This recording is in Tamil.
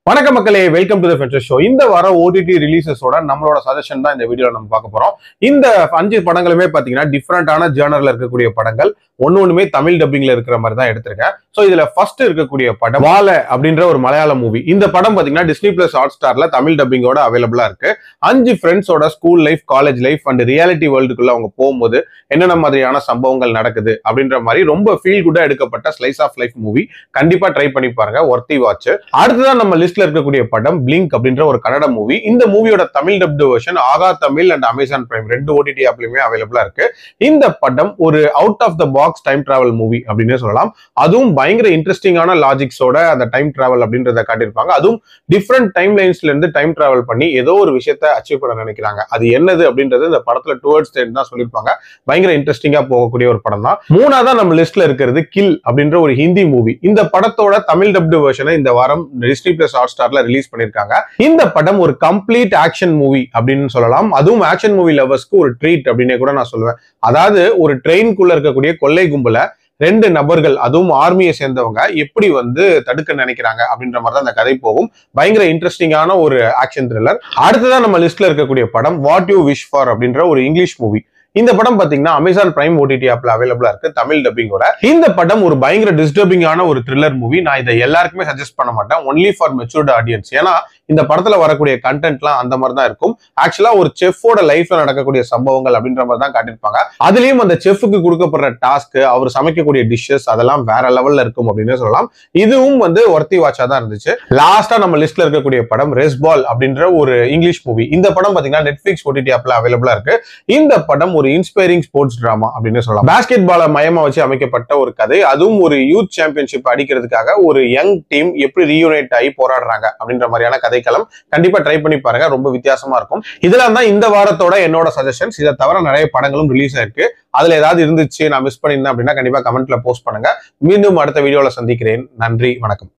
வணக்க மக்களே welcome to the Fencer show இந்த வாரம் ஓடிடி ரிலீசஸோட நம்மளோட சஜஷன் தான் இந்த வீடியோல நம்ம பார்க்க போறோம் இந்த அஞ்சு படங்களுமே பாத்தீங்கன்னா டிஃப்ரெண்டான ஜேர்னர்ல இருக்கக்கூடிய படங்கள் ஒன்னு ஒண்ணுமே தமிழ் டப்பிங்ல இருக்கிற மாதிரி தான் எடுத்திருக்கேன் சோ இதுல ஃபர்ஸ்ட் இருக்கக்கூடிய படம் வாழ அப்படின்ற ஒரு மலையாள மூவி இந்த படம் பாத்தீங்கன்னா டிஸ்னி பிளஸ் ஹாட் ஸ்டார்ல தமிழ் டப்பிங்கோட அவைலபிளா இருக்கு அஞ்சு ஃப்ரெண்ட்ஸோட school life college life and reality வேர்ல்டுக்குள்ள அவங்க போகும்போது என்னென்ன மாதிரியான சம்பவங்கள் நடக்குது அப்படின்ற மாதிரி ரொம்ப ஃபீல் குட்டா எடுக்கப்பட்ட ஸ்லைஸ் ஆஃப் லைஃப் மூவி கண்டிப்பா ட்ரை பண்ணி பாருங்க ஒர்த்தி வாட்ச் அடுத்ததான் நம்ம லிஸ்ட்ல இருக்கக்கூடிய படம் பிளிங்க் அப்படின்ற ஒரு கன்னட மூவி இந்த மூவியோட தமிழ் டப்டு வெர்ஷன் ஆகா தமிழ் அண்ட் அமேசான் பிரைம் ரெண்டு ஓடிடி ஆப்லயுமே அவைலபிளா இருக்கு இந்த படம் ஒரு out of the box time travel movie அப்படின்னே சொல்லலாம் அதுவும் பயங்கர இன்ட்ரெஸ்டிங்கான லாஜிக்ஸோட அந்த டைம் டிராவல் அப்படின்றத காட்டியிருப்பாங்க அதுவும் டிஃப்ரெண்ட் டைம் லைன்ஸ்ல இருந்து டைம் டிராவல் பண்ணி ஏதோ ஒரு விஷயத்த அச்சீவ் பண்ண நினைக்கிறாங்க அது என்னது அப்படின்றது இந்த படத்துல டுவர்ட்ஸ் தான் சொல்லியிருப்பாங்க பயங்கர இன்ட்ரெஸ்டிங்கா போகக்கூடிய ஒரு படம் தான் மூணாவதா நம்ம லிஸ்ட்ல இருக்கிறது கில் அப்படின்ற ஒரு ஹிந்தி மூவி இந்த படத்தோட தமிழ் டப்டு வெர்ஷனை இந்த வாரம் டிஸ்னி பிளஸ் ஹாட் ஸ்டார்ல ரிலீஸ் பண்ணிருக்காங்க இந்த படம் ஒரு கம்ப்ளீட் ஆக்ஷன் மூவி அப்படின்னு சொல்லலாம் அதுவும் ஆக்ஷன் மூவி லவர்ஸ்க்கு ஒரு ட்ரீட் அப்படின்னே கூட நான் சொல்லுவேன் அதாவது ஒரு ட்ரெயின்குள்ள இருக்கக்கூடிய கொள்ளை கும்பல ரெண்டு நபர்கள் அதுவும் ஆர்மியை சேர்ந்தவங்க எப்படி வந்து தடுக்க நினைக்கிறாங்க அப்படின்ற மாதிரி தான் அந்த கதை போகும் பயங்கர இன்ட்ரெஸ்டிங்கான ஒரு ஆக்ஷன் த்ரில்லர் அடுத்ததான் நம்ம லிஸ்ட்ல இருக்கக்கூடிய படம் வாட் யூ விஷ் ஃபார் அப்படின்ற ஒரு இங்கிலீஷ் மூவி இந்த படம் பாத்தீங்கன்னா அமேசான் பிரைம் ஓடிடி ஆப்ல அவைலபிளா இருக்கு தமிழ் டப்பிங்கோட இந்த படம் ஒரு பயங்கர டிஸ்டர்பிங்கான ஒரு த்ரில்லர் மூவி நான் இதை எல்லாருக்குமே சஜஸ்ட் பண்ண மாட்டேன் ஒன்லி ஃபார் மெச்சூர்ட் ஆடியன்ஸ் ஏன்னா இந்த படத்துல வரக்கூடிய கண்டென்ட்லாம் அந்த மாதிரி தான் இருக்கும் ஆக்சுவலா ஒரு செஃப்போட லைஃப்ல நடக்கக்கூடிய சம்பவங்கள் அப்படின்ற மாதிரி தான் காட்டியிருப்பாங்க அதுலயும் அந்த செஃப்புக்கு கொடுக்கப்படுற டாஸ்க் அவர் சமைக்கக்கூடிய டிஷ்ஷஸ் அதெல்லாம் வேற லெவல்ல இருக்கும் அப்படின்னு சொல்லலாம் இதுவும் வந்து ஒர்த்தி வாட்சா தான் இருந்துச்சு லாஸ்டா நம்ம லிஸ்ட்ல இருக்கக்கூடிய படம் ரெஸ் பால் அப்படின்ற ஒரு இங்கிலீஷ் மூவி இந்த படம் பாத்தீங்கன்னா நெட்ஃபிளிக்ஸ் ஓடிடி ஆப்ல அவைலபிளா இருக்கு இந்த படம் ஒரு இன்ஸ்பைரிங் ஸ்போர்ட்ஸ் டிராமா அப்படின்னு சொல்லலாம் பாஸ்கெட் பாலை மையமா வச்சு அமைக்கப்பட்ட ஒரு கதை அதுவும் ஒரு யூத் சாம்பியன்ஷிப் அடிக்கிறதுக்காக ஒரு யங் டீம் எப்படி ரீயூனைட் ஆகி போராடுறாங்க அப்படின்ற மாதிரியான கதைக்களம் கண்டிப்பா ட்ரை பண்ணி பாருங்க ரொம்ப வித்தியாசமா இருக்கும் இதெல்லாம் தான் இந்த வாரத்தோட என்னோட சஜஷன்ஸ் இதை தவிர நிறைய படங்களும் ரிலீஸ் ஆயிருக்கு அதுல ஏதாவது இருந்துச்சு நான் மிஸ் பண்ணியிருந்தேன் அப்படின்னா கண்டிப்பா கமெண்ட்ல போஸ்ட் பண்ணுங்க மீண்டும் அடுத்த வீடியோல சந்திக்கிறேன் நன்றி வணக்கம்